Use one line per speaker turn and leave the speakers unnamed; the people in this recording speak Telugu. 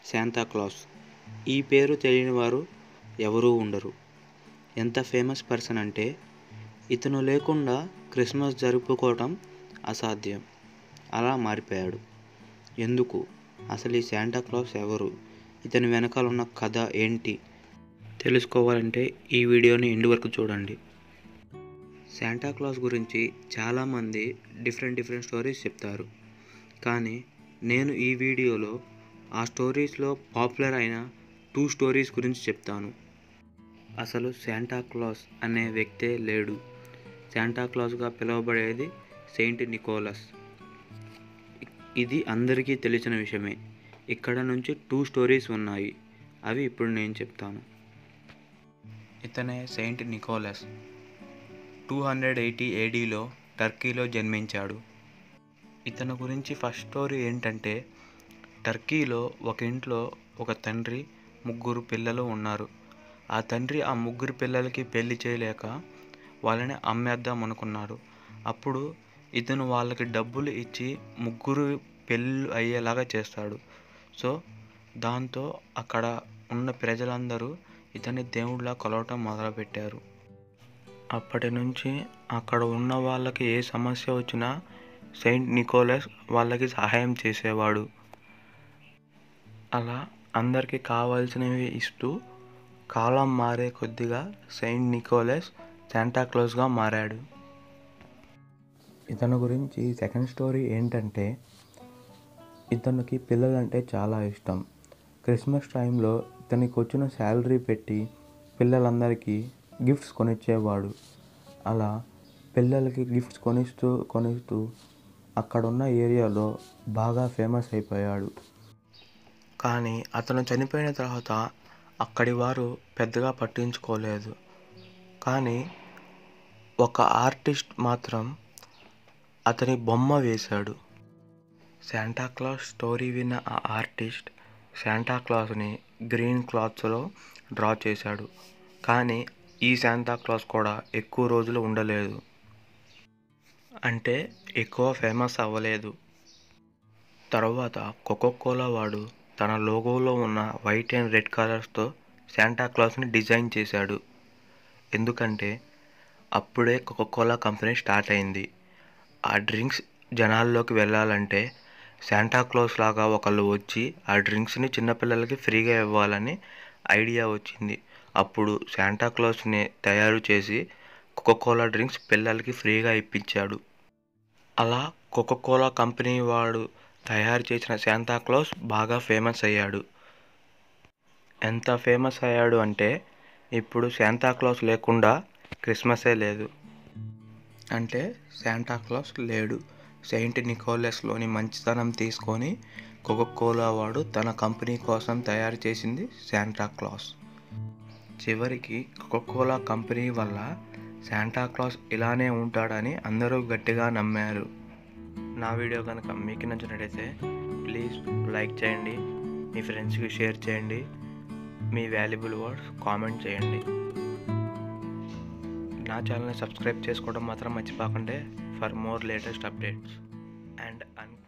శాంతాక్లాస్ ఈ పేరు తెలియని వారు ఎవరూ ఉండరు ఎంత ఫేమస్ పర్సన్ అంటే ఇతను లేకుండా క్రిస్మస్ జరుపుకోవటం అసాధ్యం అలా మారిపోయాడు ఎందుకు అసలు ఈ శాంటాక్లాస్ ఎవరు ఇతని వెనకాల ఉన్న కథ ఏంటి తెలుసుకోవాలంటే ఈ వీడియోని ఎండు వరకు చూడండి శాంటాక్లాస్ గురించి చాలామంది డిఫరెంట్ డిఫరెంట్ స్టోరీస్ చెప్తారు కానీ నేను ఈ వీడియోలో ఆ స్టోరీస్లో పాపులర్ అయిన టూ స్టోరీస్ గురించి చెప్తాను అసలు శాంటాక్లాస్ అనే వ్యక్తే లేడు శాంటాక్లాస్గా పిలువబడేది సెయింట్ నికోలస్ ఇది అందరికీ తెలిసిన విషయమే ఇక్కడ నుంచి టూ స్టోరీస్ ఉన్నాయి అవి ఇప్పుడు నేను చెప్తాను ఇతనే saint Nicholas two hundred eighty ఏడీలో టర్కీలో జన్మించాడు ఇతని గురించి ఫస్ట్ స్టోరీ ఏంటంటే టర్కీలో ఒక ఇంట్లో ఒక తండ్రి ముగ్గురు పిల్లలు ఉన్నారు ఆ తండ్రి ఆ ముగ్గురు పిల్లలకి పెళ్లి చేయలేక వాళ్ళని అమ్మేద్దాం అనుకున్నాడు అప్పుడు ఇతను వాళ్ళకి డబ్బులు ఇచ్చి ముగ్గురు పెళ్ళి అయ్యేలాగా చేస్తాడు సో దాంతో అక్కడ ఉన్న ప్రజలందరూ ఇతన్ని దేవుడిలా కొలవటం మొదలుపెట్టారు అప్పటి నుంచి అక్కడ ఉన్న వాళ్ళకి ఏ సమస్య వచ్చినా సెయింట్ నికోలస్ వాళ్ళకి సహాయం చేసేవాడు అలా అందరికీ కావాల్సినవి ఇస్తూ కాలం మారే కొద్దిగా సెయింట్ నికోలస్ శాంటాక్లోజ్గా మారాడు ఇతని గురించి సెకండ్ స్టోరీ ఏంటంటే ఇతనికి పిల్లలంటే చాలా ఇష్టం క్రిస్మస్ టైంలో ఇతనికి వచ్చిన శాలరీ పెట్టి పిల్లలందరికీ గిఫ్ట్స్ కొనిచ్చేవాడు అలా పిల్లలకి గిఫ్ట్స్ కొనిస్తూ కొనిస్తూ అక్కడున్న ఏరియాలో బాగా ఫేమస్ అయిపోయాడు కానీ అతను చనిపోయిన తర్వాత అక్కడి వారు పెద్దగా పట్టించుకోలేదు కానీ ఒక ఆర్టిస్ట్ మాత్రం అతని బొమ్మ వేశాడు శాంటాక్లాస్ స్టోరీ విన్న ఆ ఆర్టిస్ట్ శాంటాక్లాస్ని గ్రీన్ క్లాత్స్లో డ్రా చేశాడు కానీ ఈ శాంటాక్లాస్ కూడా ఎక్కువ రోజులు ఉండలేదు అంటే ఎక్కువ ఫేమస్ అవ్వలేదు తర్వాత కోకోకోలా వాడు తన లోగోలో ఉన్న వైట్ అండ్ రెడ్ కలర్స్తో శాంటాక్లాస్ని డిజైన్ చేశాడు ఎందుకంటే అప్పుడే కోకోకోలా కంపెనీ స్టార్ట్ అయింది ఆ డ్రింక్స్ జనాల్లోకి వెళ్ళాలంటే శాంటాక్లాస్ లాగా ఒకళ్ళు వచ్చి ఆ డ్రింక్స్ని చిన్నపిల్లలకి ఫ్రీగా ఇవ్వాలని ఐడియా వచ్చింది అప్పుడు శాంటాక్లాస్ని తయారు చేసి కోకోకోలా డ్రింక్స్ పిల్లలకి ఫ్రీగా ఇప్పించాడు అలా కోకోకోలా కంపెనీ వాడు తయారు చేసిన శాంతాక్లాస్ బాగా ఫేమస్ అయ్యాడు ఎంత ఫేమస్ అయ్యాడు అంటే ఇప్పుడు శాంతాక్లాస్ లేకుండా క్రిస్మసే లేదు అంటే శాంటాక్లాస్ లేడు సెయింట్ నికోలస్లోని మంచితనం తీసుకొని కోకోకోలా వాడు తన కంపెనీ కోసం తయారు చేసింది శాంటాక్లాస్ చివరికి కోకోకోలా కంపెనీ వల్ల శాంటాక్లాస్ ఇలానే ఉంటాడని అందరూ గట్టిగా నమ్మారు నా వీడియో కనుక మీకు నచ్చినట్టయితే ప్లీజ్ లైక్ చేయండి మీ ఫ్రెండ్స్కి షేర్ చేయండి మీ వాల్యుబుల్ వర్డ్స్ కామెంట్ చేయండి నా ఛానల్ని సబ్స్క్రైబ్ చేసుకోవడం మాత్రం మర్చిపోకండి for more latest updates and an